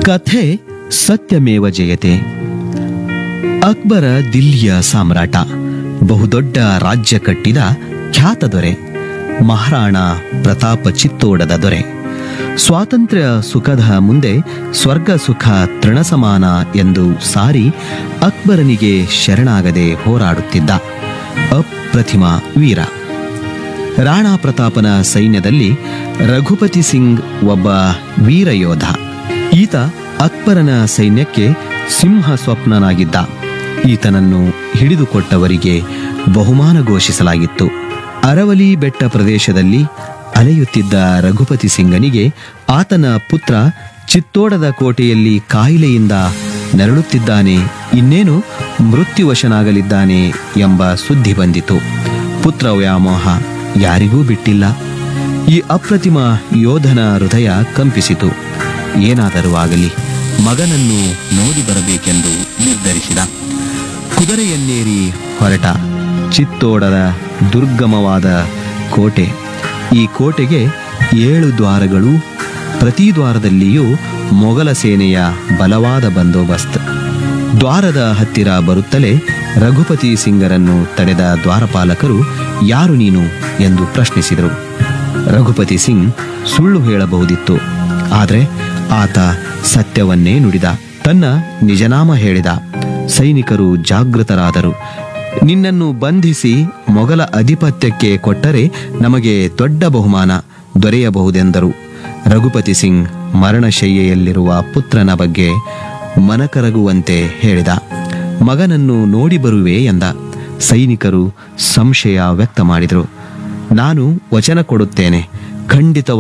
ಕಥೆ ಸತ್ಯಮೇವ ಜಯತೆ ಅಕ್ಬರ ದಿಲ್ಲಿಯ ಸಾಮ್ರಾಟ ಬಹುದೊಡ್ಡ ರಾಜ್ಯ ಕಟ್ಟಿದ ಖ್ಯಾತ ದೊರೆ ಮಹಾರಾಣ ಪ್ರತಾಪ ಚಿತ್ತೋಡದ ದೊರೆ ಸ್ವಾತಂತ್ರ್ಯ ಸುಖದ ಮುಂದೆ ಸ್ವರ್ಗ ಸುಖ ತೃಣಸಮಾನ ಎಂದು ಸಾರಿ ಅಕ್ಬರನಿಗೆ ಶರಣಾಗದೆ ಹೋರಾಡುತ್ತಿದ್ದ ಅಪ್ರತಿಮ ವೀರ ರಾಣಾ ಪ್ರತಾಪನ ಸೈನ್ಯದಲ್ಲಿ ರಘುಪತಿ ಸಿಂಗ್ ಒಬ್ಬ ವೀರ ಯೋಧ ಈತ ಅಕ್ಬರನ ಸೈನ್ಯಕ್ಕೆ ಸಿಂಹ ಸ್ವಪ್ನನಾಗಿದ್ದ ಈತನನ್ನು ಹಿಡಿದುಕೊಟ್ಟವರಿಗೆ ಬಹುಮಾನ ಘೋಷಿಸಲಾಗಿತ್ತು ಅರವಲಿ ಬೆಟ್ಟ ಪ್ರದೇಶದಲ್ಲಿ ಅಲೆಯುತ್ತಿದ್ದ ರಘುಪತಿ ಸಿಂಗನಿಗೆ ಆತನ ಪುತ್ರ ಚಿತ್ತೋಡದ ಕೋಟೆಯಲ್ಲಿ ಕಾಯಿಲೆಯಿಂದ ನರಳುತ್ತಿದ್ದಾನೆ ಇನ್ನೇನು ಮೃತ್ಯುವಶನಾಗಲಿದ್ದಾನೆ ಎಂಬ ಸುದ್ದಿ ಬಂದಿತು ಪುತ್ರ ವ್ಯಾಮೋಹ ಯಾರಿಗೂ ಬಿಟ್ಟಿಲ್ಲ ಈ ಅಪ್ರತಿಮ ಯೋಧನ ಹೃದಯ ಕಂಪಿಸಿತು ಏನಾದರೂ ಆಗಲಿ ಮಗನನ್ನು ನೋಡಿ ಬರಬೇಕೆಂದು ನಿರ್ಧರಿಸಿದ ಕುದುರೆಯನ್ನೇರಿ ಹೊರಟ ಚಿತ್ತೋಡದ ದುರ್ಗಮವಾದ ಕೋಟೆ ಈ ಕೋಟೆಗೆ ಏಳು ದ್ವಾರಗಳು ಪ್ರತಿ ದ್ವಾರದಲ್ಲಿಯೂ ಮೊಘಲ ಸೇನೆಯ ಬಲವಾದ ಬಂದೋಬಸ್ತ್ ದ್ವಾರದ ಹತ್ತಿರ ಬರುತ್ತಲೇ ರಘುಪತಿ ಸಿಂಗರನ್ನು ತಡೆದ ದ್ವಾರಪಾಲಕರು ಯಾರು ನೀನು ಎಂದು ಪ್ರಶ್ನಿಸಿದರು ರಘುಪತಿ ಸಿಂಗ್ ಸುಳ್ಳು ಹೇಳಬಹುದಿತ್ತು ಆದರೆ ಆತ ಸತ್ಯವನ್ನೇ ನುಡಿದ ತನ್ನ ನಿಜನಾಮ ಹೇಳಿದ ಸೈನಿಕರು ಜಾಗೃತರಾದರು ನಿನ್ನನ್ನು ಬಂಧಿಸಿ ಮೊಘಲ ಅಧಿಪತ್ಯಕ್ಕೆ ಕೊಟ್ಟರೆ ನಮಗೆ ದೊಡ್ಡ ಬಹುಮಾನ ದೊರೆಯಬಹುದೆಂದರು ರಘುಪತಿ ಸಿಂಗ್ ಮರಣಶಯ್ಯೆಯಲ್ಲಿರುವ ಪುತ್ರನ ಬಗ್ಗೆ ಮನಕರಗುವಂತೆ ಹೇಳಿದ ಮಗನನ್ನು ನೋಡಿ ಬರುವೆ ಎಂದ ಸೈನಿಕರು ಸಂಶಯ ವ್ಯಕ್ತ ಮಾಡಿದರು ನಾನು ವಚನ ಕೊಡುತ್ತೇನೆ ಖಂಡಿತ